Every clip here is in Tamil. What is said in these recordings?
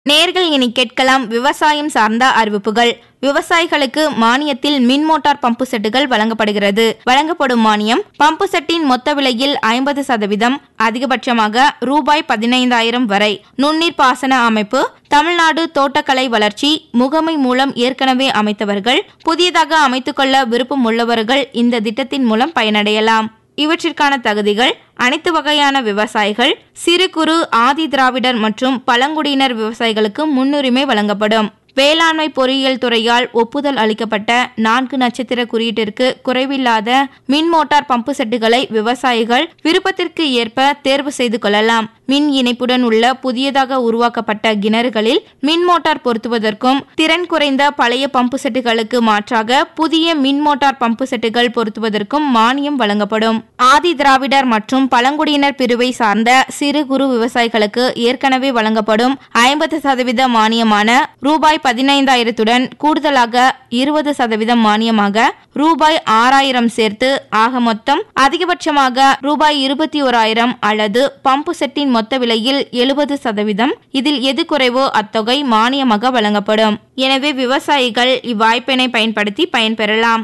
நேர்கள் இனி கேட்கலாம் விவசாயம் சார்ந்த அறிவிப்புகள் விவசாயிகளுக்கு மானியத்தில் மின் மோட்டார் பம்பு செட்டுகள் வழங்கப்படுகிறது வழங்கப்படும் மானியம் பம்பு செட்டின் மொத்த விலையில் ஐம்பது சதவீதம் அதிகபட்சமாக ரூபாய் பதினைந்தாயிரம் வரை நுண்ணீர் பாசன அமைப்பு தமிழ்நாடு தோட்டக்கலை வளர்ச்சி முகமை மூலம் ஏற்கனவே அமைத்தவர்கள் புதியதாக அமைத்துக்கொள்ள விருப்பம் உள்ளவர்கள் இந்த திட்டத்தின் மூலம் பயனடையலாம் இவற்றிற்கான தகுதிகள் அனைத்து வகையான விவசாயிகள் சிறு குறு ஆதி திராவிடர் மற்றும் பழங்குடியினர் விவசாயிகளுக்கு முன்னுரிமை வழங்கப்படும் வேளாண்மை பொறியியல் துறையால் ஒப்புதல் அளிக்கப்பட்ட நான்கு நட்சத்திர குறியீட்டிற்கு குறைவில்லாத மின் மோட்டார் பம்பு செட்டுகளை விவசாயிகள் விருப்பத்திற்கு ஏற்ப தேர்வு செய்து கொள்ளலாம் மின் இணைப்புடன் உள்ள புதியதாக உருவாக்கப்பட்ட கிணறுகளில் மின் மோட்டார் பொருத்துவதற்கும் திறன் குறைந்த பழைய பம்பு செட்டுகளுக்கு மாற்றாக புதிய மின் மோட்டார் பம்பு செட்டுகள் பொருத்துவதற்கும் மானியம் வழங்கப்படும் ஆதி திராவிடர் மற்றும் பழங்குடியினர் பிரிவை சார்ந்த சிறு குறு விவசாயிகளுக்கு ஏற்கனவே வழங்கப்படும் ஐம்பது சதவீத மானியமான ரூபாய் பதினைந்தாயிரத்துடன் கூடுதலாக இருபது சதவீதம் மானியமாக ரூபாய் ஆறாயிரம் சேர்த்து ஆக மொத்தம் அதிகபட்சமாக ரூபாய் இருபத்தி ஓராயிரம் அல்லது பம்பு செட்டின் மொத்த விலையில் எழுபது சதவீதம் இதில் எது குறைவோ அத்தொகை மானியமாக வழங்கப்படும் எனவே விவசாயிகள் இவ்வாய்ப்பினை பயன்படுத்தி பயன்பெறலாம்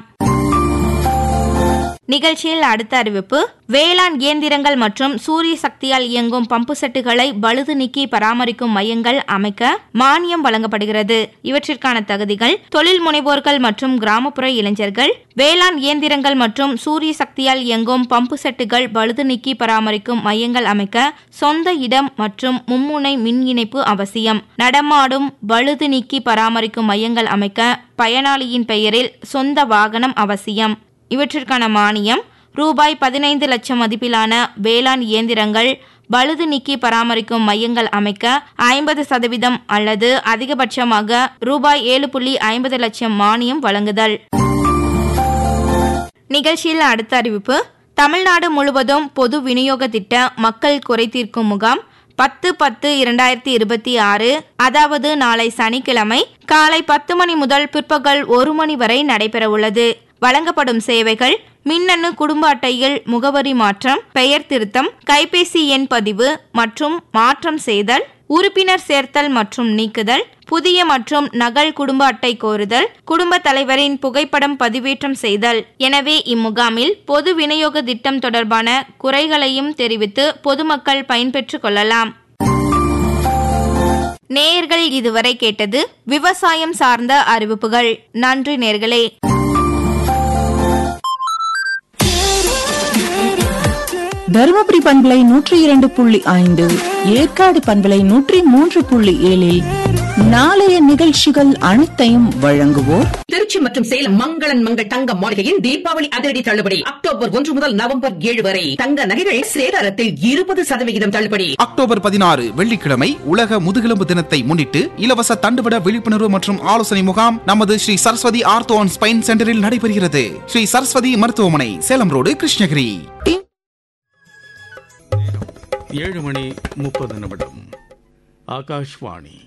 நிகழ்ச்சியில் அடுத்த அறிவிப்பு வேளாண் இயந்திரங்கள் மற்றும் சூரிய சக்தியால் இயங்கும் பம்பு செட்டுகளை பழுது நீக்கி பராமரிக்கும் மையங்கள் அமைக்க மானியம் வழங்கப்படுகிறது இவற்றிற்கான தகுதிகள் தொழில் முனைவோர்கள் மற்றும் கிராமப்புற இளைஞர்கள் வேளாண் இயந்திரங்கள் மற்றும் சூரிய சக்தியால் இயங்கும் பம்பு செட்டுகள் பழுது நீக்கி பராமரிக்கும் மையங்கள் அமைக்க சொந்த இடம் மற்றும் மும்முனை மின் இணைப்பு அவசியம் நடமாடும் பழுது நீக்கி பராமரிக்கும் மையங்கள் அமைக்க பயனாளியின் பெயரில் சொந்த வாகனம் அவசியம் இவற்றிற்கான மானியம் ரூபாய் பதினைந்து லட்சம் மதிப்பிலான வேளாண் இயந்திரங்கள் பழுது நீக்கி பராமரிக்கும் மையங்கள் அமைக்க ஐம்பது சதவீதம் அல்லது அதிகபட்சமாக ரூபாய் ஏழு புள்ளி ஐம்பது லட்சம் மானியம் வழங்குதல் நிகழ்ச்சியில் அடுத்த அறிவிப்பு தமிழ்நாடு முழுவதும் பொது விநியோக திட்ட மக்கள் குறை தீர்க்கும் முகாம் பத்து பத்து இரண்டாயிரத்தி இருபத்தி ஆறு அதாவது நாளை சனிக்கிழமை காலை பத்து மணி முதல் பிற்பகல் ஒரு மணி வரை நடைபெறவுள்ளது வழங்கப்படும் சேவைகள் மின்னணு குடும்ப அட்டையில் முகவரி மாற்றம் பெயர் திருத்தம் கைபேசி எண் பதிவு மற்றும் மாற்றம் செய்தல் உறுப்பினர் சேர்த்தல் மற்றும் நீக்குதல் புதிய மற்றும் நகல் குடும்ப அட்டை கோருதல் குடும்ப தலைவரின் புகைப்படம் பதிவேற்றம் செய்தல் எனவே இம்முகாமில் பொது விநியோக திட்டம் தொடர்பான குறைகளையும் தெரிவித்து பொதுமக்கள் பயன்பெற்றுக் கொள்ளலாம் நேயர்கள் இதுவரை கேட்டது விவசாயம் சார்ந்த அறிவிப்புகள் நன்றி நேர்களே தருமபுரி பண்பலை நூற்றி இரண்டு புள்ளி ஐந்து ஏற்காடு பண்பலை நூற்றி மூன்று புள்ளி ஏழில் நாளைய நிகழ்ச்சிகள் அனைத்தையும் வழங்குவோர் திருச்சி மற்றும் சேலம் மங்களன் மங்கள் தங்க மாளிகையின் தீபாவளி அதிரடி தள்ளுபடி அக்டோபர் ஒன்று முதல் நவம்பர் ஏழு வரை தங்க நகைகள் சேதாரத்தில் இருபது சதவிகிதம் தள்ளுபடி அக்டோபர் பதினாறு வெள்ளிக்கிழமை உலக முதுகெலும்பு தினத்தை முன்னிட்டு இலவச தண்டுவட விழிப்புணர்வு மற்றும் ஆலோசனை முகாம் நமது Sri Saraswathi ortho and spine சென்டரில் நடைபெறுகிறது ஸ்ரீ சரஸ்வதி மருத்துவமனை சேலம் ரோடு கிருஷ்ணகிரி ஏழு மணி முப்பது நிமிடம் ஆகாஷ்வாணி